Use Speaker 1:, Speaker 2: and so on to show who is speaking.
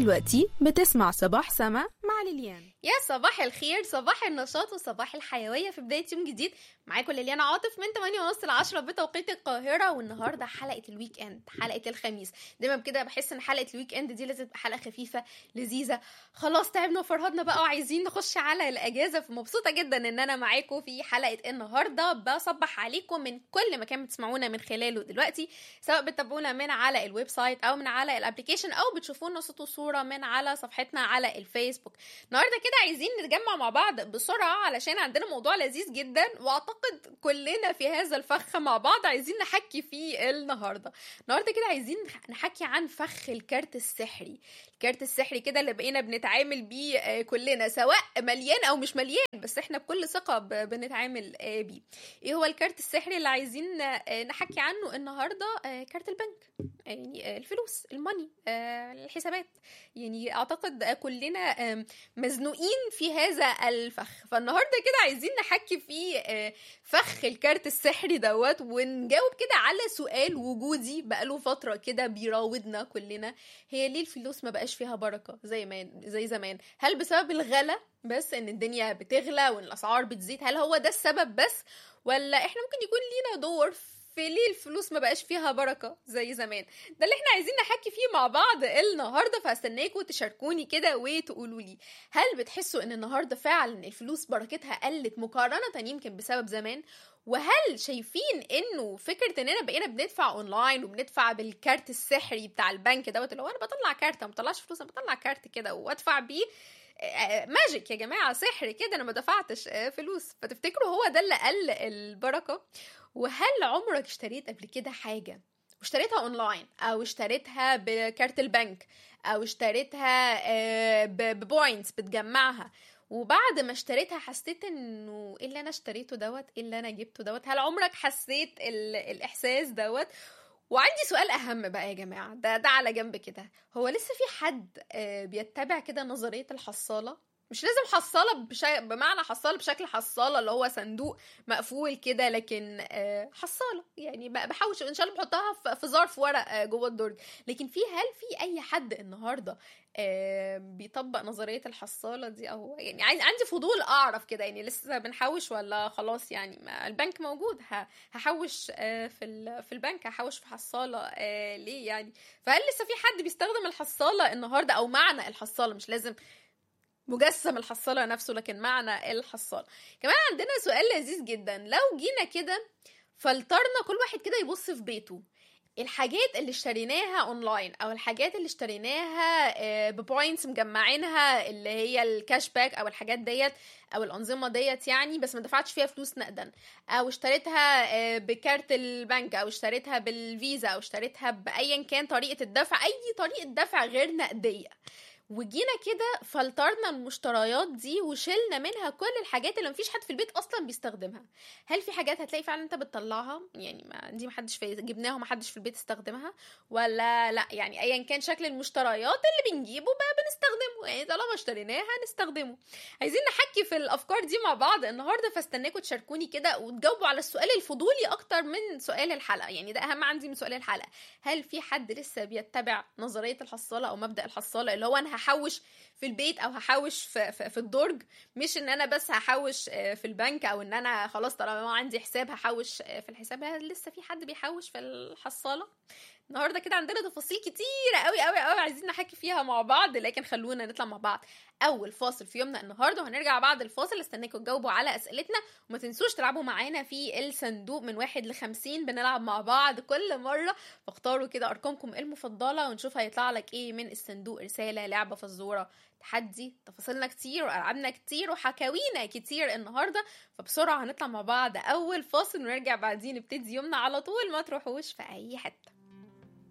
Speaker 1: دلوقتي بتسمع صباح سما مع ليليان
Speaker 2: يا صباح الخير صباح النشاط وصباح الحيوية في بداية يوم جديد معاكم ليليان عاطف من 8 ونص ل 10 بتوقيت القاهرة والنهاردة حلقة الويك اند حلقة الخميس دايما كده بحس ان حلقة الويك اند دي لازم تبقى حلقة خفيفة لذيذة خلاص تعبنا وفرهدنا بقى وعايزين نخش على الأجازة فمبسوطة جدا ان انا معاكم في حلقة النهاردة بصبح عليكم من كل مكان بتسمعونا من خلاله دلوقتي سواء بتتابعونا من على الويب سايت او من على الابلكيشن او بتشوفونا صوت وصورة من على صفحتنا على الفيسبوك النهارده كده عايزين نتجمع مع بعض بسرعة علشان عندنا موضوع لذيذ جدا واعتقد كلنا في هذا الفخ مع بعض عايزين نحكي فيه النهارده النهارده كده عايزين نحكي عن فخ الكارت السحري الكارت السحري كده اللي بقينا بنتعامل بيه آه، كلنا سواء مليان او مش مليان بس احنا بكل ثقة ب- بنتعامل آه، بيه ايه هو الكارت السحري اللي عايزين آه، نحكي عنه النهارده آه، كارت البنك يعني آه، الفلوس الماني آه، الحسابات يعني اعتقد آه، كلنا آم، مزنوقين في هذا الفخ فالنهارده كده عايزين نحكي في آه، فخ الكارت السحري دوت ونجاوب كده على سؤال وجودي بقاله فتره كده بيراودنا كلنا هي ليه الفلوس ما بقاش فيها بركه زي ما زي زمان هل بسبب الغلا بس ان الدنيا بتغلى وان الاسعار بتزيد هل هو ده السبب بس ولا احنا ممكن يكون لينا دور في ليه الفلوس ما بقاش فيها بركة زي زمان ده اللي احنا عايزين نحكي فيه مع بعض النهاردة فهستناكم تشاركوني كده وتقولوا لي هل بتحسوا ان النهاردة فعلا الفلوس بركتها قلت مقارنة يمكن بسبب زمان وهل شايفين انه فكره اننا بقينا بندفع اونلاين وبندفع بالكارت السحري بتاع البنك دوت اللي هو انا بطلع كارت ما بطلعش فلوس انا بطلع كارت كده وادفع بيه آه، ماجيك يا جماعه سحر كده انا ما دفعتش آه، فلوس فتفتكروا هو ده اللي قل البركه وهل عمرك اشتريت قبل كده حاجه واشتريتها اونلاين او اشتريتها بكارت البنك او اشتريتها آه، ب- ببوينتس بتجمعها وبعد ما اشتريتها حسيت انه ايه اللي انا اشتريته دوت ايه اللي انا جبته دوت هل عمرك حسيت ال- الاحساس دوت وعندي سؤال اهم بقى يا جماعه ده ده على جنب كده هو لسه في حد آه، بيتبع كده نظريه الحصاله مش لازم حصاله بشا... بمعنى حصاله بشكل حصاله اللي هو صندوق مقفول كده لكن آه، حصاله يعني ب- بحوش ان شاء الله بحطها في- في ظرف ورق آه، جوه الدرج لكن في هل في اي حد النهارده آه، بيطبق نظريه الحصاله دي او يعني عايز عندي فضول اعرف كده يعني لسه بنحوش ولا خلاص يعني ما البنك موجود ه- هحوش آه، في ال- في البنك هحوش في حصاله آه، ليه يعني فهل لسه في حد بيستخدم الحصاله النهارده او معنى الحصاله مش لازم مجسم الحصاله نفسه لكن معنى الحصاله كمان عندنا سؤال لذيذ جدا لو جينا كده فلترنا كل واحد كده يبص في بيته الحاجات اللي اشتريناها اونلاين او الحاجات اللي اشتريناها آه، ببوينتس مجمعينها اللي هي الكاش باك او الحاجات ديت او الانظمه ديت يعني بس ما دفعتش فيها فلوس نقدا او اشتريتها آه، بكارت البنك او اشتريتها بالفيزا او اشتريتها بايا كان طريقه الدفع اي طريقه دفع غير نقديه وجينا كده فلترنا المشتريات دي وشلنا منها كل الحاجات اللي مفيش حد في البيت اصلا بيستخدمها هل في حاجات هتلاقي فعلا انت بتطلعها يعني ما دي محدش في جبناها ومحدش في البيت استخدمها ولا لا يعني ايا كان شكل المشتريات اللي بنجيبه بقى بنستخدمه يعني طالما اشتريناه هنستخدمه عايزين نحكي في الافكار دي مع بعض النهارده فاستناكم تشاركوني كده وتجاوبوا على السؤال الفضولي اكتر من سؤال الحلقه يعني ده اهم عندي من سؤال الحلقه هل في حد لسه بيتبع نظريه الحصاله او مبدا الحصاله اللي هو انا هحوش في البيت او هحوش في, في, في الدرج مش ان انا بس هحوش آه، في البنك او ان انا خلاص طالما عندي حساب هحوش آه، في الحساب هل لسه في حد بيحوش في الحصاله النهارده كده عندنا تفاصيل كتيرة قوي قوي قوي عايزين نحكي فيها مع بعض لكن خلونا نطلع مع بعض اول فاصل في يومنا النهارده وهنرجع بعد الفاصل استناكم تجاوبوا على اسئلتنا وما تنسوش تلعبوا معانا في الصندوق من واحد لخمسين بنلعب مع بعض كل مرة فاختاروا كده ارقامكم المفضلة ونشوف هيطلع لك ايه من الصندوق رسالة لعبة فزورة تحدي تفاصيلنا كتير والعابنا كتير وحكاوينا كتير النهارده فبسرعه هنطلع مع بعض اول فاصل ونرجع بعدين نبتدي يومنا على طول ما تروحوش في اي حته